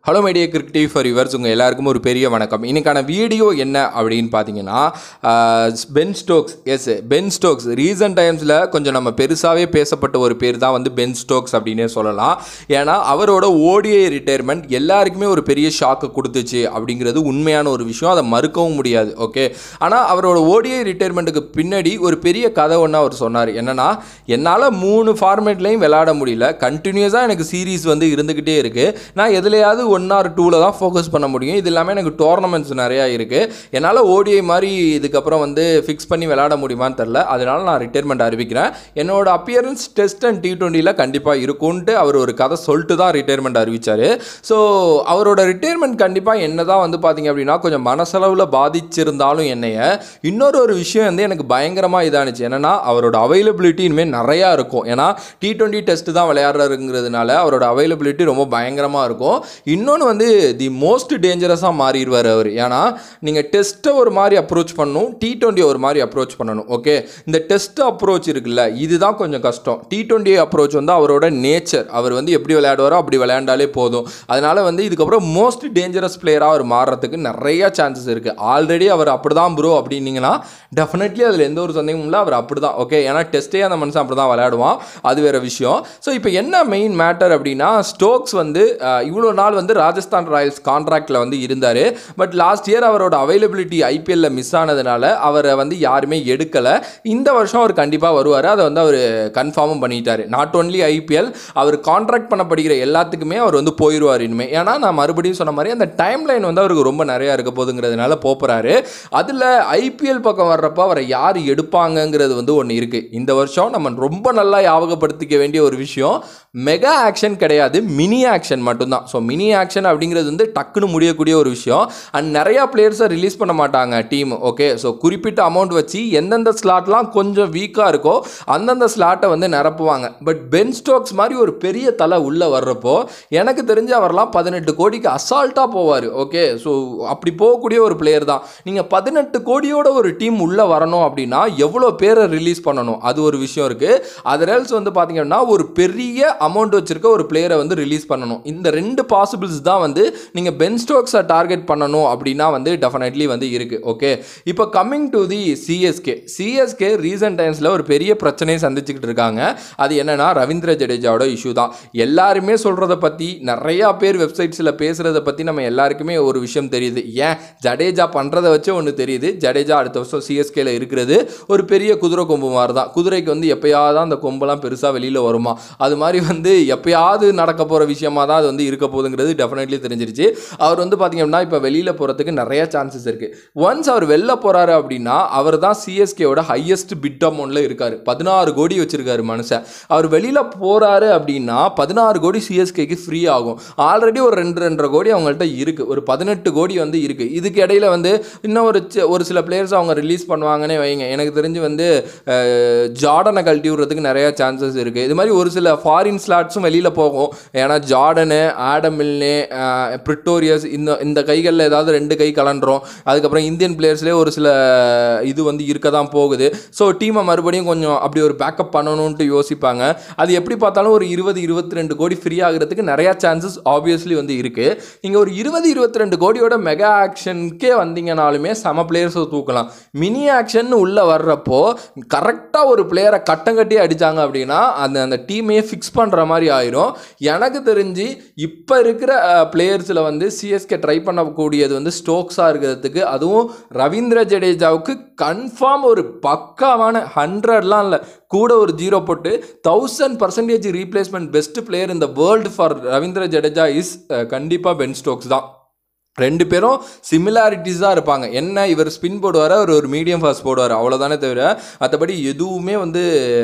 hello media creative for yours உங்கள் எல்லாருக்கும் ஒரு பெரிய வணக்கம் இன்னைக்கான வீடியோ என்ன அப்படின்னு பார்த்தீங்கன்னா ஆஹ், Ben Stokes yes Ben Stokes recent டைம்ஸில் கொஞ்சம் நம்ம பெருசாகவே பேசப்பட்ட ஒரு பேர் தான் வந்து பென் ஸ்டோக்ஸ் அப்படின்னே சொல்லலாம் ஏன்னா அவரோட ஓடிஐ ரிட்டையர்மெண்ட் எல்லாருக்குமே ஒரு பெரிய ஷாக்கு கொடுத்துச்சு அப்படிங்கிறது உண்மையான ஒரு விஷயம் அதை மறுக்கவும் முடியாது ஓகே ஆனால் அவரோட ஓடிஐ ரிட்டையர்மெண்ட்டுக்கு பின்னாடி ஒரு பெரிய கதை ஒன்று அவர் சொன்னார் என்னன்னா என்னால் மூணு ஃபார்மேட்லையும் விளையாட முடியல கண்டினியூஸாக எனக்கு சீரீஸ் வந்து இருந்துக்கிட்டே இருக்குது நான் எதுலையாவது ஒன் ஆர் டூவில் தான் ஃபோக்கஸ் பண்ண முடியும் இது இல்லாமல் எனக்கு டோர்னமெண்ட்ஸ் நிறையா இருக்குது என்னால் ஓடிஐ மாதிரி இதுக்கப்புறம் வந்து ஃபிக்ஸ் பண்ணி விளையாட முடியுமான்னு தெரில அதனால நான் ரிட்டையர்மெண்ட் அறிவிக்கிறேன் என்னோட அப்பியரன்ஸ் டெஸ்ட் அண்ட் டி டுவெண்ட்டியில் கண்டிப்பாக இருக்கும்ன்ட்டு அவர் ஒரு கதை சொல்லிட்டு தான் ரிட்டையர்மெண்ட் அறிவிச்சார் ஸோ அவரோட ரிட்டையர்மெண்ட் கண்டிப்பாக என்ன தான் வந்து பார்த்தீங்க அப்படின்னா கொஞ்சம் மனசளவில் பாதிச்சிருந்தாலும் என்னைய இன்னொரு ஒரு விஷயம் வந்து எனக்கு பயங்கரமாக இதானுச்சு என்னன்னா அவரோட அவைலபிலிட்டி இனிமேல் நிறையா இருக்கும் ஏன்னா டி டுவெண்ட்டி டெஸ்ட் தான் விளையாடுறாருங்கிறதுனால அவரோட அவைலபிலிட்டி ரொம்ப பயங்கரமாக இருக்கும் இன்னொன்று வந்து தி மோஸ்ட் டேஞ்சரஸாக மாறிடுவார் அவர் ஏன்னா நீங்கள் டெஸ்ட்டை ஒரு மாதிரி அப்ரோச் பண்ணணும் டி டுவெண்ட்டி ஒரு மாதிரி அப்ரோச் பண்ணணும் ஓகே இந்த டெஸ்ட் அப்ரோச் இருக்குல்ல இதுதான் கொஞ்சம் கஷ்டம் டி டுவெண்ட்டி அப்ரோச் வந்து அவரோட நேச்சர் அவர் வந்து எப்படி விளையாடுவாரோ அப்படி விளையாண்டாலே போதும் அதனால் வந்து இதுக்கப்புறம் மோஸ்ட் டேஞ்சரஸ் பிளேயராக அவர் மாறுறதுக்கு நிறைய சான்சஸ் இருக்குது ஆல்ரெடி அவர் அப்படி தான் ப்ரோ அப்படின்னீங்கன்னா டெஃபினெட்லி அதில் எந்த ஒரு சந்தேகமும் இல்லை அவர் அப்படி தான் ஓகே ஏன்னா டெஸ்ட்டே அந்த மனுஷன் அப்படி தான் விளையாடுவான் அது வேறு விஷயம் ஸோ இப்போ என்ன மெயின் மேட்டர் அப்படின்னா ஸ்டோக்ஸ் வந்து அஹ், இவ்வளோ நாள் வந்து ராஜஸ்தான் ராயல்ஸ் கான்ட்ராக்டில் வந்து இருந்தார் பட் லாஸ்ட் இயர் அவரோட அவைலபிலிட்டி ஐபிஎல்ல மிஸ் ஆனதுனால அவரை வந்து யாருமே எடுக்கலை இந்த வருஷம் அவர் கண்டிப்பாக வருவார் அதை வந்து அவர் கன்ஃபார்மும் பண்ணிட்டாரு நாட் ஒன்லி ஐபிஎல் அவர் கான்ட்ராக்ட் பண்ணப்படுகிற எல்லாத்துக்குமே அவர் வந்து போயிடுவார் இனிமேல் ஏன்னா நான் மறுபடியும் சொன்ன மாதிரி அந்த டைம் லைன் வந்து அவருக்கு ரொம்ப நிறையா இருக்க போகுதுங்கிறதுனால போகிறாரு அதில் ஐபிஎல் பக்கம் வர்றப்ப அவரை யார் எடுப்பாங்கங்கிறது வந்து ஒன்று இருக்குது இந்த வருஷம் நம்ம ரொம்ப நல்லா ஞாபகப்படுத்திக்க வேண்டிய ஒரு விஷயம் மெகா ஆக்ஷன் கிடையாது மினி ஆக்ஷன் மட்டும்தான் ஸோ மினி ஆக்ஷன் அப்படிங்கிறது வந்து டக்குன்னு முடியக்கூடிய ஒரு விஷயம் அண்ட் நிறையா பிளேயர்ஸை ரிலீஸ் பண்ண மாட்டாங்க டீம் ஓகே ஸோ குறிப்பிட்ட அமௌண்ட் வச்சு எந்தெந்த ஸ்லாட்லாம் கொஞ்சம் வீக்காக இருக்கோ அந்தந்த ஸ்லாட்டை வந்து நிரப்புவாங்க பட் பென் ஸ்டோக்ஸ் மாதிரி ஒரு பெரிய தலை உள்ளே வர்றப்போ எனக்கு தெரிஞ்சு அவர்லாம் பதினெட்டு கோடிக்கு அசால்ட்டாக போவார் ஓகே ஸோ அப்படி போகக்கூடிய ஒரு பிளேயர் தான் நீங்கள் பதினெட்டு கோடியோட ஒரு டீம் உள்ளே வரணும் அப்படின்னா எவ்வளோ பேரை ரிலீஸ் பண்ணணும் அது ஒரு விஷயம் இருக்குது அதர்எல்ஸ் வந்து பார்த்தீங்கன்னா ஒரு பெரிய அமௌண்ட் வச்சிருக்க ஒரு பிளேயரை வந்து ரிலீஸ் பண்ணணும் இந்த ரெண்டு பாசிபிள்ஸ் தான் வந்து நீங்கள் பென் ஸ்டோக்ஸை டார்கெட் பண்ணணும் அப்படின்னா வந்து டெஃபினெட்லி வந்து இருக்குது ஓகே இப்போ coming to the CSK CSK recent டைம்ஸில் ஒரு பெரிய பிரச்சனையை சந்திச்சுக்கிட்டு இருக்காங்க அது என்னன்னா ரவீந்திர ஜடேஜாவோட இஷ்யூ தான் எல்லாருமே சொல்கிறத பற்றி நிறையா பேர் வெப்சைட்ஸில் பேசுகிறத பற்றி நம்ம எல்லாருக்குமே ஒரு விஷயம் தெரியுது ஏன் ஜடேஜா பண்ணுறதை வச்சு ஒன்று தெரியுது ஜடேஜா அடுத்த வருஷம் சிஎஸ்கேல இருக்கிறது ஒரு பெரிய குதிரை கொம்பு மாதிரி தான் குதிரைக்கு வந்து எப்பயாவது தான் அந்த கொம்பெல்லாம் பெருசாக வெளியில் வருமா அது மாதிரி வந்து எப்பயாவது நடக்க போகிற விஷயமா தான் அது வந்து இருக்க போகுதுங்கிறது டெஃபினெட்லி தெரிஞ்சிருச்சு அவர் வந்து பார்த்தீங்க அப்படின்னா இப்போ வெளியில் போகிறதுக்கு நிறைய சான்சஸ் இருக்குது ஒன்ஸ் அவர் வெளில போகிறாரு அப்படின்னா அவர் தான் சிஎஸ்கேவோட ஹையஸ்ட் பிட் அமௌண்ட்டில் இருக்கார் பதினாறு கோடி வச்சிருக்காரு மனுஷன் அவர் வெளியில் போகிறாரு அப்படின்னா பதினாறு கோடி சிஎஸ்கேக்கு ஃப்ரீ ஆகும் ஆல்ரெடி ஒரு ரெண்டு ரெண்டரை கோடி அவங்கள்ட்ட இருக்குது ஒரு பதினெட்டு கோடி வந்து இருக்குது இதுக்கு இடையில வந்து இன்னும் ஒரு சி- ஒரு சில பிளேயர்ஸ் அவங்க ரிலீஸ் பண்ணுவாங்கன்னே வைங்க எனக்கு தெரிஞ்சு வந்து அஹ், ஜார்டனை கழட்டி விடுறதுக்கு நிறைய சான்சஸ் இருக்குது இது மாதிரி ஒரு சில ஃபாரின் ஸ்லாட்ஸும் வெளியில் போகும் ஏன்னா ஜார்டனு ஆடம் மில்னே பிரிட்டோரியஸ் இந்த இந்த கைகளில் ஏதாவது ரெண்டு கை கலண்டுரும் அதுக்கப்புறம் இந்தியன் பிளேயர்ஸ்லேயே ஒரு சில இது வந்து இருக்க தான் போகுது ஸோ டீமை மறுபடியும் கொஞ்சம் அப்படி ஒரு பேக்கப் பண்ணணும்ன்ட்டு யோசிப்பாங்க அது எப்படி பார்த்தாலும் ஒரு இருபது இருபத்தி ரெண்டு கோடி ஃப்ரீ ஆகிறதுக்கு நிறையா சான்சஸ் ஆப்வியஸ்லி வந்து இருக்குது நீங்கள் ஒரு இருபது இருபத்தி ரெண்டு கோடியோட மெகா ஆக்ஷனுக்கே வந்தீங்கனாலுமே சம பிளேயர்ஸை தூக்கலாம் மினி ஆக்ஷன் உள்ளே வர்றப்போ கரெக்டாக ஒரு பிளேயரை கட்டம் கட்டி அடித்தாங்க அப்படின்னா அந்த அந்த டீமையே ஃபிக்ஸ் பண்ணுற மாதிரி ஆயிரும் எனக்கு தெரிஞ்சு இப்போ இருக்கிற பிளேயர்ஸில் வந்து சிஎஸ்கே ட்ரை பண்ணக்கூடியது வந்து ஸ்டோக்ஸாக இருக்கிறதுக்கு அதுவும் ரவீந்திர ஜடேஜாவுக்கு கன்ஃபார்ம் ஒரு பக்காவான ஹண்ட்ரட்லாம் இல்லை கூட ஒரு ஜீரோ போட்டு thousand percentage replacement best player இந்த world for Ravindra Jadeja is கண்டிப்பாக பென் ஸ்டோக்ஸ் தான் ரெண்டு பேரும் சிமிலாரிட்டிஸாக இருப்பாங்க என்ன இவர் ஸ்பின் போடுவார் அவர் ஒரு மீடியம் ஃபாஸ்ட் போடுவார் அவ்வளோதானே தவிர மற்றபடி எதுவுமே வந்து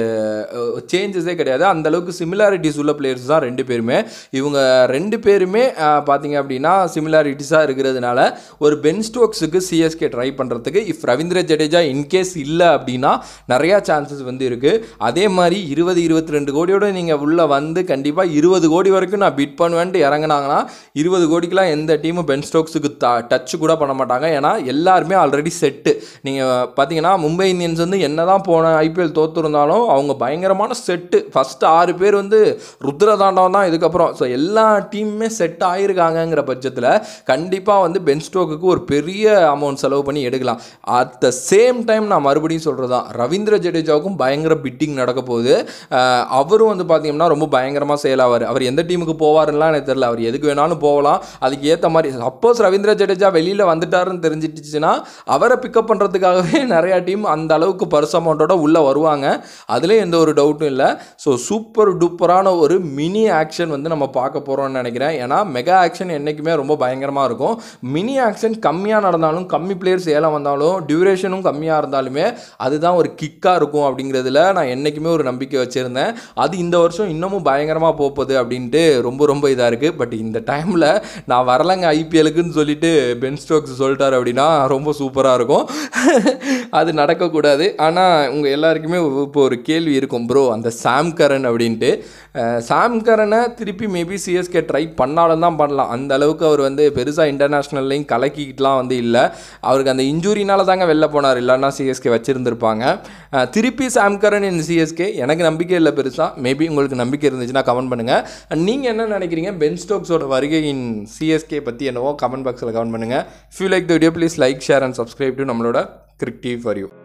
சேஞ்சஸே கிடையாது அந்த அளவுக்கு சிமிலாரிட்டிஸ் உள்ள பிளேயர்ஸ் தான் ரெண்டு பேருமே இவங்க ரெண்டு பேருமே அஹ், பார்த்தீங்க அப்படின்னா சிமிலாரிட்டிஸாக இருக்கிறதுனால ஒரு பென் ஸ்டோக்ஸுக்கு சிஎஸ்கே ட்ரை பண்ணுறதுக்கு இஃப் ரவீந்திர ஜடேஜா இன்கேஸ் இல்லை அப்படின்னா நிறையா சான்சஸ் வந்து இருக்குது அதே மாதிரி இருபது இருபத்தி ரெண்டு கோடியோட நீங்கள் உள்ளே வந்து கண்டிப்பாக இருபது கோடி வரைக்கும் நான் பிட் பண்ணுவேன்ட்டு இறங்குனாங்கன்னா இருபது கோடிக்கெலாம் எந்த டீமும் பென் ஸ்டோக்ஸ் ஸ்டோக்ஸுக்கு த டச் கூட பண்ண மாட்டாங்க ஏன்னா எல்லாருமே ஆல்ரெடி செட்டு நீங்கள் பார்த்தீங்கன்னா மும்பை இந்தியன்ஸ் வந்து என்ன தான் போன ஐபிஎல் தோற்றுருந்தாலும் அவங்க பயங்கரமான செட்டு ஃபஸ்ட்டு ஆறு பேர் வந்து ருத்ரதாண்டவம் தான் இதுக்கப்புறம் ஸோ எல்லா டீமுமே செட் ஆகிருக்காங்கங்கிற பட்சத்தில் கண்டிப்பாக வந்து பென் ஸ்டோக்குக்கு ஒரு பெரிய அமௌண்ட் செலவு பண்ணி எடுக்கலாம் அட் த சேம் டைம் நான் மறுபடியும் சொல்கிறது தான் ரவீந்திர ஜடேஜாவுக்கும் பயங்கர பிட்டிங் நடக்க போகுது அஹ் அவரும் வந்து பார்த்தீங்கன்னா ரொம்ப பயங்கரமாக செயலாவார் அவர் எந்த டீமுக்கு போவாருலாம் எனக்கு தெரியல அவர் எதுக்கு வேணாலும் போகலாம் அதுக்கு ஏற்ற மாதிரி சப்போஸ் ரவீந்திர ஜடேஜா வெளியில் வந்துட்டாருன்னு தெரிஞ்சிட்டுச்சுன்னா அவரை பிக்கப் பண்ணுறதுக்காகவே நிறையா டீம் அந்த அளவுக்கு பர்ஸ் அமௌண்ட்டோட உள்ளே வருவாங்க அதுலேயும் எந்த ஒரு டவுட்டும் இல்லை ஸோ சூப்பர் டூப்பரான ஒரு மினி ஆக்ஷன் வந்து நம்ம பார்க்க போகிறோம்னு நினைக்கிறேன் ஏன்னா மெகா ஆக்ஷன் என்றைக்குமே ரொம்ப பயங்கரமாக இருக்கும் மினி ஆக்ஷன் கம்மியாக நடந்தாலும் கம்மி பிளேயர்ஸ் ஏலம் வந்தாலும் டியூரேஷனும் கம்மியாக இருந்தாலுமே அதுதான் ஒரு கிக்காக இருக்கும் அப்படிங்கிறதுல நான் என்றைக்குமே ஒரு நம்பிக்கை வச்சுருந்தேன் அது இந்த வருஷம் இன்னமும் பயங்கரமாக போகுது அப்படின்ட்டு ரொம்ப ரொம்ப இதாக இருக்குது பட் இந்த டைமில் நான் வரலைங்க ஐபிஎலுக்குன்னு சொல்லிட்டு பென் ஸ்டோக்ஸ் சொல்லிட்டார் அப்படின்னா ரொம்ப சூப்பராக இருக்கும் அது நடக்கக்கூடாது ஆனால் உங்கள் எல்லாருக்குமே இப்போ ஒரு கேள்வி இருக்கும் ப்ரோ அந்த சாம் கரன் அப்படின்ட்டு அஹ் சாம் கரனை திருப்பி மேபி சிஎஸ்கே ட்ரை பண்ணாலும் தான் பண்ணலாம் அந்த அளவுக்கு அவர் வந்து பெருசாக இன்டர்நேஷ்னல்லையும் கலக்கிக்கிட்டுலாம் வந்து இல்லை அவருக்கு அந்த இன்ஜூரினால தாங்க வெளில போனார் இல்லைன்னா சிஎஸ்கே வச்சுருந்துருப்பாங்க அஹ் திருப்பி சாம் கரன் இந்த சிஎஸ்கே எனக்கு நம்பிக்கை இல்லை பெருசாக மேபி உங்களுக்கு நம்பிக்கை இருந்துச்சுன்னா கமெண்ட் பண்ணுங்கள் நீங்கள் என்ன நினைக்கிறீங்க பென் ஸ்டோக்ஸோட வருகையின் சிஎஸ்கே பற்றி என்னவோ கமெண்ட் பாக்ஸில் கமெண்ட் பண்ணுங்கள் few like the video please like share and subscribe to நம்மளோட கிரிக் டிவி ஃபார் யூ